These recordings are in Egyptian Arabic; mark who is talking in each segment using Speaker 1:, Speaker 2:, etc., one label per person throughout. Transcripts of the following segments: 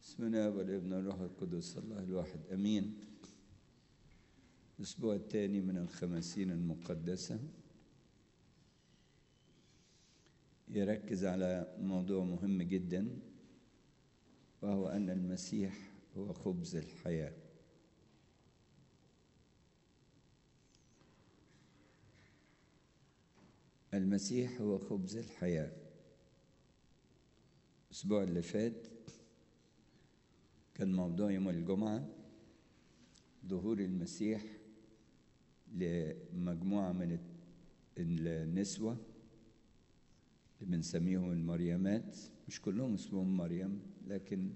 Speaker 1: بسم الله والابن والروح القدس الله الواحد امين الاسبوع الثاني من الخمسين المقدسه يركز على موضوع مهم جدا وهو ان المسيح هو خبز الحياه المسيح هو خبز الحياه الاسبوع اللي فات كان موضوع يوم الجمعة ظهور المسيح لمجموعة من النسوة اللي بنسميهم المريمات مش كلهم اسمهم مريم لكن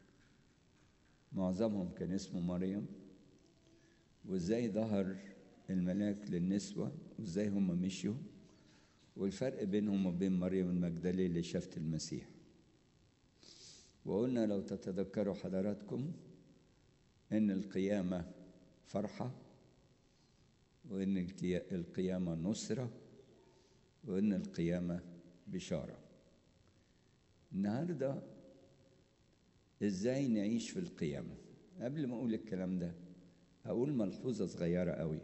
Speaker 1: معظمهم كان اسمه مريم وازاي ظهر الملاك للنسوة وازاي هم مشيوا والفرق بينهم وبين مريم المجدلية اللي شافت المسيح وقلنا لو تتذكروا حضراتكم ان القيامه فرحه وان القيامه نصره وان القيامه بشاره النهارده ازاي نعيش في القيامه قبل ما اقول الكلام ده هقول ملحوظه صغيره قوي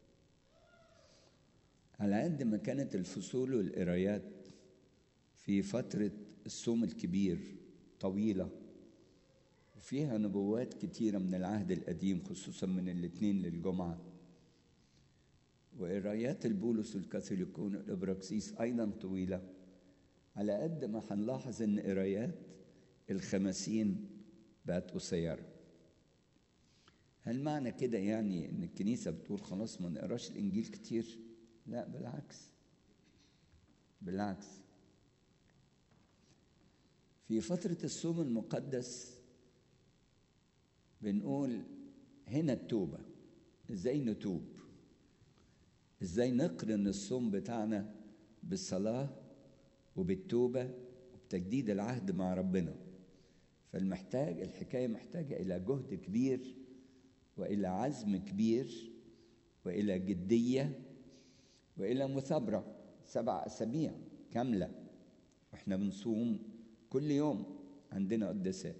Speaker 1: على قد ما كانت الفصول والقرايات في فتره الصوم الكبير طويلة وفيها نبوات كتيرة من العهد القديم خصوصا من الاثنين للجمعة وقرايات البولس الكاثوليكون الإبراكسيس أيضا طويلة على قد ما هنلاحظ إن قرايات الخمسين بقت قصيرة هل معنى كده يعني إن الكنيسة بتقول خلاص ما نقراش الإنجيل كتير؟ لا بالعكس بالعكس في فترة الصوم المقدس بنقول هنا التوبة ازاي نتوب ازاي نقرن الصوم بتاعنا بالصلاة وبالتوبة وبتجديد العهد مع ربنا فالمحتاج الحكاية محتاجة إلى جهد كبير وإلى عزم كبير وإلى جدية وإلى مثابرة سبع أسابيع كاملة وإحنا بنصوم كل يوم عندنا قداسات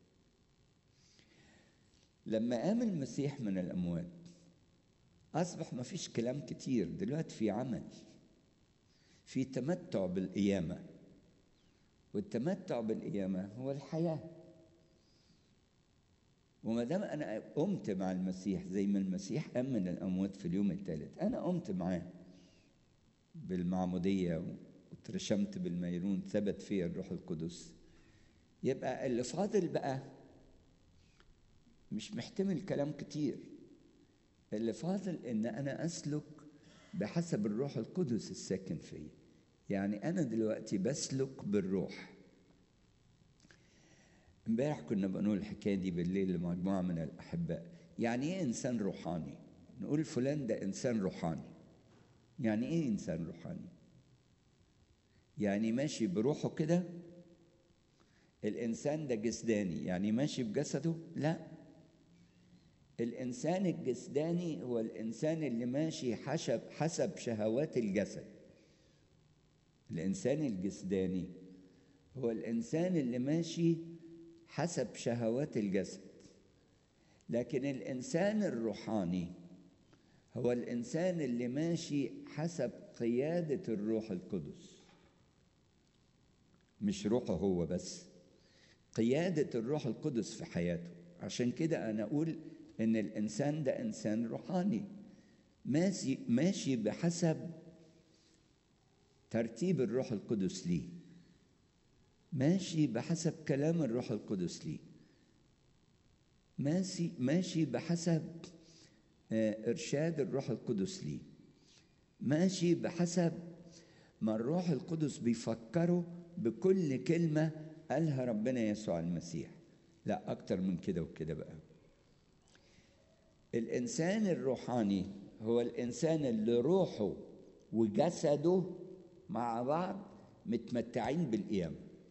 Speaker 1: لما قام المسيح من الأموات أصبح ما فيش كلام كتير دلوقتي في عمل في تمتع بالقيامة والتمتع بالقيامة هو الحياة وما دام أنا قمت مع المسيح زي ما المسيح قام من الأموات في اليوم الثالث أنا قمت معاه بالمعمودية واترشمت بالميرون ثبت فيا الروح القدس يبقى اللي فاضل بقى مش محتمل كلام كتير اللي فاضل ان انا اسلك بحسب الروح القدس الساكن فيا يعني انا دلوقتي بسلك بالروح امبارح كنا بنقول الحكايه دي بالليل لمجموعه من الاحباء يعني ايه انسان روحاني نقول فلان ده انسان روحاني يعني ايه انسان روحاني يعني ماشي بروحه كده الإنسان ده جسداني يعني ماشي بجسده لا الإنسان الجسداني هو الإنسان اللي ماشي حسب حسب شهوات الجسد الإنسان الجسداني هو الإنسان اللي ماشي حسب شهوات الجسد لكن الإنسان الروحاني هو الإنسان اللي ماشي حسب قيادة الروح القدس مش روحه هو بس قيادة الروح القدس في حياته عشان كده أنا أقول إن الإنسان ده إنسان روحاني ماشي ماشي بحسب ترتيب الروح القدس ليه ماشي بحسب كلام الروح القدس ليه ماشي ماشي بحسب إرشاد الروح القدس ليه ماشي بحسب ما الروح القدس بيفكره بكل كلمة قالها ربنا يسوع المسيح لا أكتر من كده وكده بقى الإنسان الروحاني هو الإنسان اللي روحه وجسده مع بعض متمتعين بالقيامة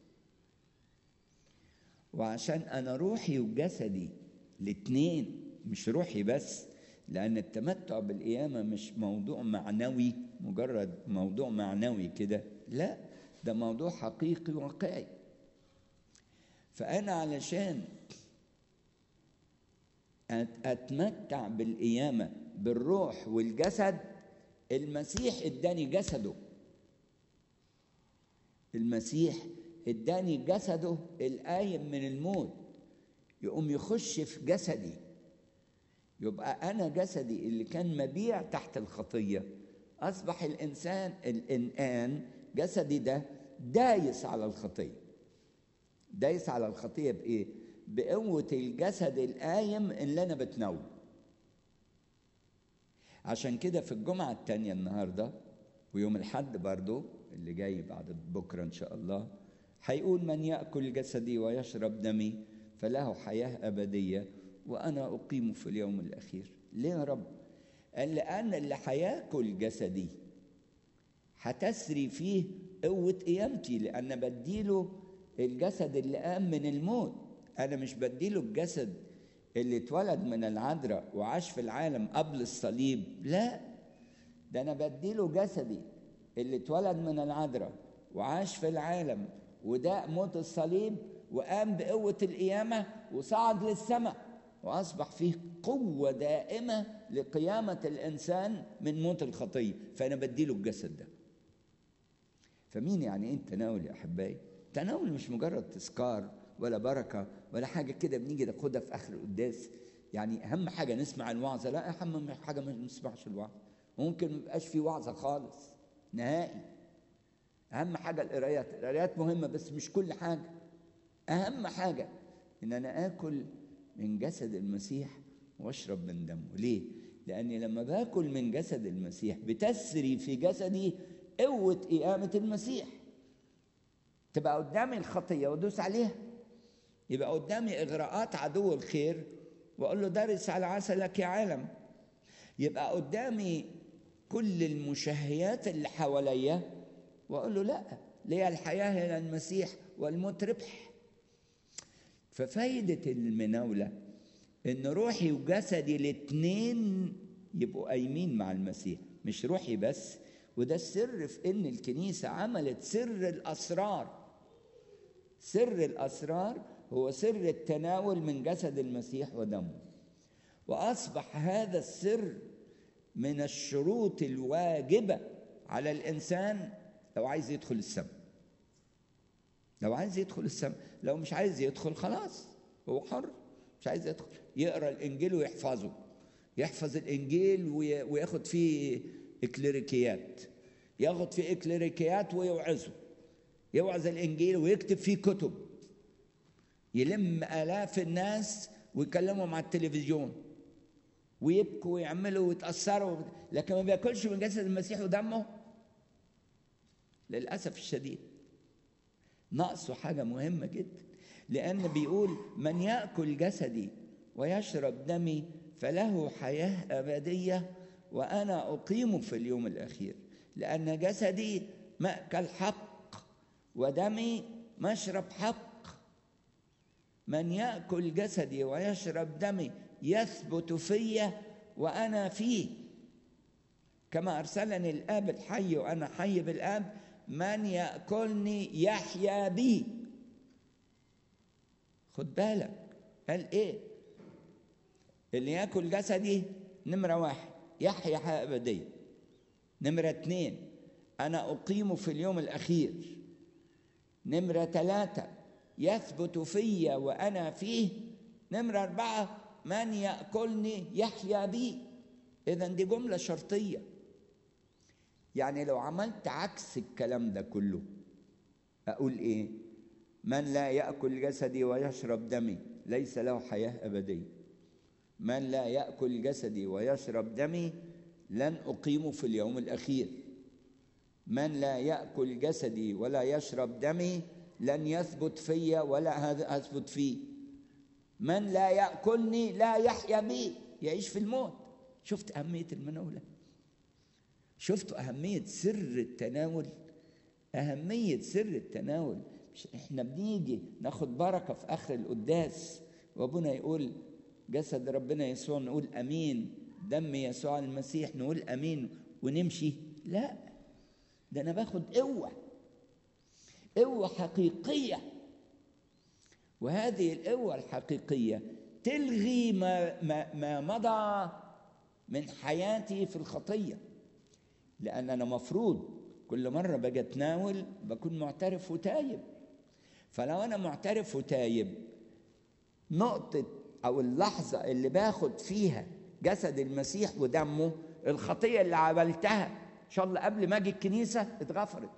Speaker 1: وعشان أنا روحي وجسدي الاتنين مش روحي بس لأن التمتع بالقيامة مش موضوع معنوي مجرد موضوع معنوي كده لا ده موضوع حقيقي واقعي فأنا علشان أتمتع بالقيامة بالروح والجسد المسيح اداني جسده المسيح اداني جسده القايم من الموت يقوم يخش في جسدي يبقى انا جسدي اللي كان مبيع تحت الخطيه اصبح الانسان الان جسدي ده دايس على الخطيه دايس على الخطيه بايه بقوه الجسد القايم اللي انا بتنوم عشان كده في الجمعه الثانيه النهارده ويوم الحد برضو اللي جاي بعد بكره ان شاء الله هيقول من ياكل جسدي ويشرب دمي فله حياه ابديه وانا اقيم في اليوم الاخير ليه يا رب قال لان اللي هياكل جسدي هتسري فيه قوه قيامتي لان بديله الجسد اللي قام من الموت انا مش بديله الجسد اللي اتولد من العذراء وعاش في العالم قبل الصليب لا ده انا بديله جسدي اللي اتولد من العذراء وعاش في العالم وده موت الصليب وقام بقوة القيامة وصعد للسماء وأصبح فيه قوة دائمة لقيامة الإنسان من موت الخطية فأنا بديله الجسد ده فمين يعني إيه التناول يا أحبائي؟ التناول مش مجرد تذكار ولا بركة ولا حاجة كده بنيجي ناخدها في آخر القداس يعني أهم حاجة نسمع الوعظة لا أهم حاجة ما نسمعش الوعظة ممكن ما يبقاش في وعظة خالص نهائي اهم حاجه القرايات القرايات مهمه بس مش كل حاجه اهم حاجه ان انا اكل من جسد المسيح واشرب من دمه ليه لاني لما باكل من جسد المسيح بتسري في جسدي قوه قيامه المسيح تبقى قدامي الخطيه وادوس عليها يبقى قدامي اغراءات عدو الخير واقول له درس على عسلك يا عالم يبقى قدامي كل المشهيات اللي حواليا واقول له لا ليا الحياه الى المسيح والموت ربح ففايده المناوله ان روحي وجسدي الاثنين يبقوا قايمين مع المسيح مش روحي بس وده السر في ان الكنيسه عملت سر الاسرار سر الاسرار هو سر التناول من جسد المسيح ودمه واصبح هذا السر من الشروط الواجبه على الانسان لو عايز يدخل السماء لو عايز يدخل السماء لو مش عايز يدخل خلاص هو حر مش عايز يدخل يقرا الانجيل ويحفظه يحفظ الانجيل وياخد فيه اكليريكيات ياخد فيه اكليريكيات ويوعظه يوعظ الانجيل ويكتب فيه كتب يلم الاف الناس ويكلمهم على التلفزيون ويبكوا ويعملوا ويتاثروا لكن ما بياكلش من جسد المسيح ودمه للاسف الشديد ناقصه حاجه مهمه جدا لان بيقول من ياكل جسدي ويشرب دمي فله حياه ابديه وانا اقيم في اليوم الاخير لان جسدي ماكل حق ودمي مشرب حق من ياكل جسدي ويشرب دمي يثبت في وانا فيه كما ارسلني الاب الحي وانا حي بالاب من ياكلني يحيا بي خد بالك قال ايه اللي ياكل جسدي نمرة واحد يحيا حياة أبدية نمرة اتنين أنا أقيم في اليوم الأخير نمرة ثلاثة يثبت في وأنا فيه نمرة أربعة من يأكلني يحيا بي إذا دي جملة شرطية يعني لو عملت عكس الكلام ده كله أقول إيه من لا يأكل جسدي ويشرب دمي ليس له حياة أبدية من لا يأكل جسدي ويشرب دمي لن أقيم في اليوم الأخير من لا يأكل جسدي ولا يشرب دمي لن يثبت في ولا أثبت فيه من لا يأكلني لا يحيا بي يعيش في الموت شفت أهمية المناولة شفتوا أهمية سر التناول أهمية سر التناول مش إحنا بنيجي ناخد بركة في آخر القداس وأبونا يقول جسد ربنا يسوع نقول أمين دم يسوع المسيح نقول أمين ونمشي لا ده أنا باخد قوة قوة حقيقية وهذه القوة الحقيقية تلغي ما, ما, ما مضى من حياتي في الخطية لأن أنا مفروض كل مرة باجي أتناول بكون معترف وتايب فلو أنا معترف وتايب نقطة أو اللحظة اللي باخد فيها جسد المسيح ودمه الخطية اللي عملتها إن شاء الله قبل ما أجي الكنيسة اتغفرت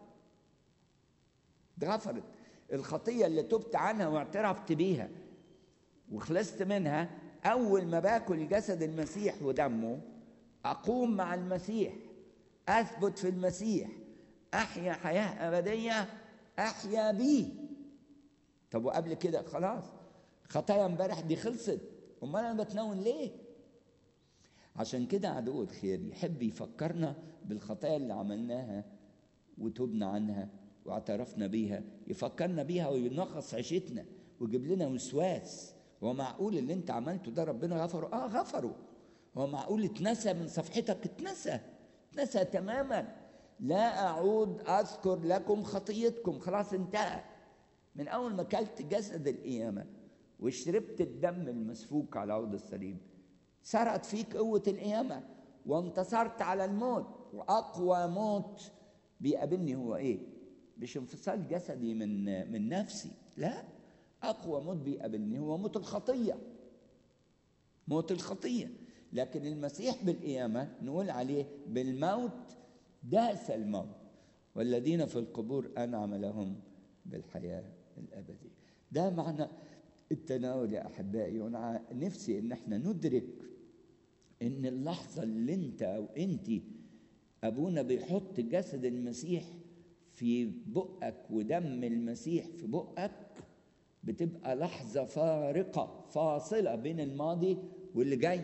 Speaker 1: اتغفرت الخطية اللي تبت عنها واعترفت بيها وخلصت منها أول ما باكل جسد المسيح ودمه أقوم مع المسيح أثبت في المسيح أحيا حياة أبدية أحيا بيه طب وقبل كده خلاص خطايا امبارح دي خلصت امال انا بتناول ليه عشان كده عدو الخير يحب يفكرنا بالخطايا اللي عملناها وتوبنا عنها واعترفنا بيها يفكرنا بيها وينقص عيشتنا ويجيب لنا وسواس هو معقول اللي انت عملته ده ربنا غفره اه غفره هو معقول اتنسى من صفحتك اتنسى اتنسى تماما لا اعود اذكر لكم خطيتكم خلاص انتهى من اول ما اكلت جسد القيامه وشربت الدم المسفوك على عود الصليب سرت فيك قوه القيامه وانتصرت على الموت واقوى موت بيقابلني هو ايه مش انفصال جسدي من من نفسي لا اقوى موت بيقابلني هو موت الخطيه موت الخطيه لكن المسيح بالقيامه نقول عليه بالموت داس الموت والذين في القبور انعم لهم بالحياه الابديه ده معنى التناول يا احبائي وانا نفسي ان احنا ندرك ان اللحظه اللي انت او انت ابونا بيحط جسد المسيح في بقك ودم المسيح في بقك بتبقى لحظة فارقة فاصلة بين الماضي واللي جاي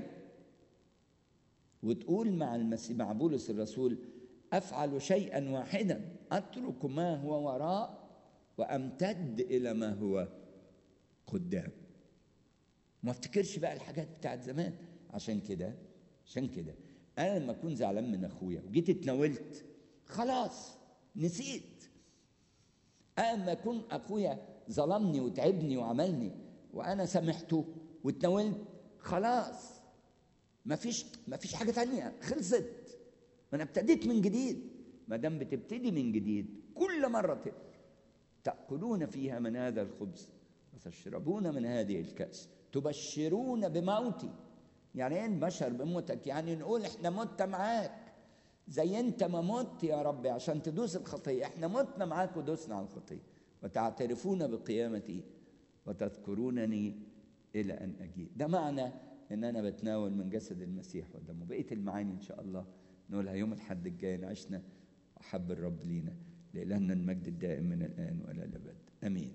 Speaker 1: وتقول مع المسيح مع بولس الرسول أفعل شيئا واحدا أترك ما هو وراء وأمتد إلى ما هو قدام ما افتكرش بقى الحاجات بتاعت زمان عشان كده عشان كده أنا لما أكون زعلان من أخويا وجيت اتناولت خلاص نسيت أما أكون أخويا ظلمني وتعبني وعملني وأنا سامحته واتناولت خلاص مفيش مفيش حاجة تانية خلصت أنا ابتديت من جديد ما دام بتبتدي من جديد كل مرة تأكلون فيها من هذا الخبز وتشربون من هذه الكأس تبشرون بموتي يعني ايه نبشر بموتك يعني نقول احنا مت معاك زي انت ما مت يا رب عشان تدوس الخطيه احنا متنا معاك ودوسنا على الخطيه وتعترفون بقيامتي وتذكرونني الى ان اجيء ده معنى ان انا بتناول من جسد المسيح ودمه بقيه المعاني ان شاء الله نقولها يوم الحد الجاي نعيشنا وحب الرب لينا لإلهنا المجد الدائم من الآن وإلى الأبد آمين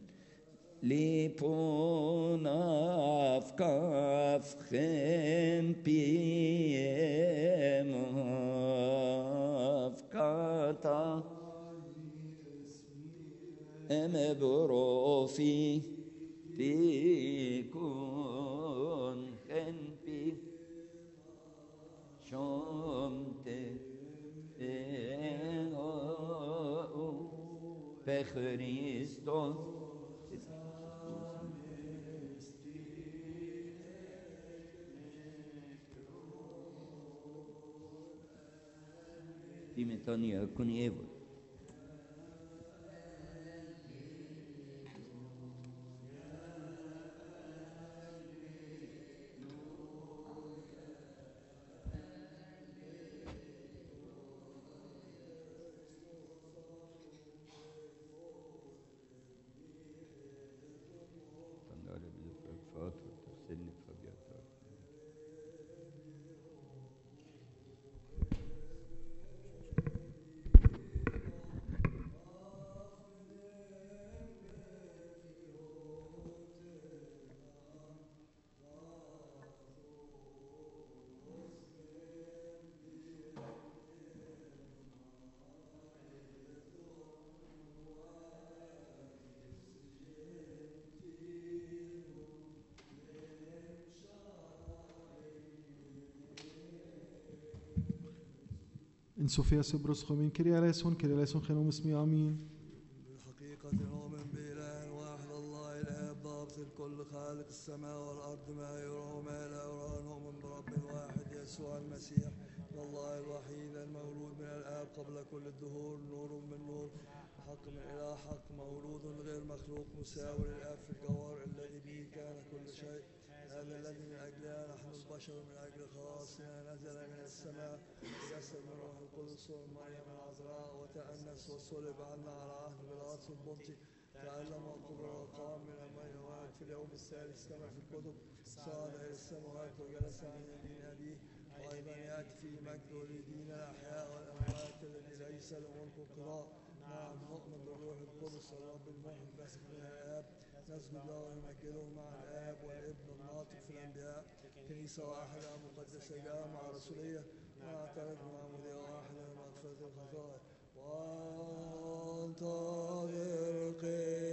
Speaker 1: لبوناف كاف خن بيماف كاتا ام بروفي بيكون خن بي شمت بخريستوس Timothy يكون ايفل
Speaker 2: إن سوفيا سبروس خومين كريا ليسون كريا ليسون خنوم اسمي آمين
Speaker 3: بالحقيقة نؤمن بإله واحد الله الآب ضابط الكل خالق السماء والأرض ما يرى وما لا يرى نؤمن برب واحد يسوع المسيح الله الوحيد المولود من الآب قبل كل الدهور نور من نور حق من إله حق مولود غير مخلوق مساوي للآب في الجوهر الذي به كان كل شيء هذا الذي من أجلنا نحن البشر من أجل خلاصنا نزل من السماء جسد من روح القدس ومريم العذراء وتأنس وصلب عنا على عهد بلاطس البنطي تعلم وقبر وقام من الميت في اليوم الثالث كما في الكتب صعد إلى السماوات وجلس عن يمين أبيه وأيضا يأتي في مجد ولدين الأحياء والأموات الذي ليس له ملك القضاء نعم نؤمن بالروح القدس الرب المحيي الفاسق من الآب نسجد له ونمجده مع الآب والابن الناطق في الأنبياء كنيسة واحدة مقدسة جامعة رسولية ونعترف بمعمودية واحدة لمغفرة الخطايا وانتظر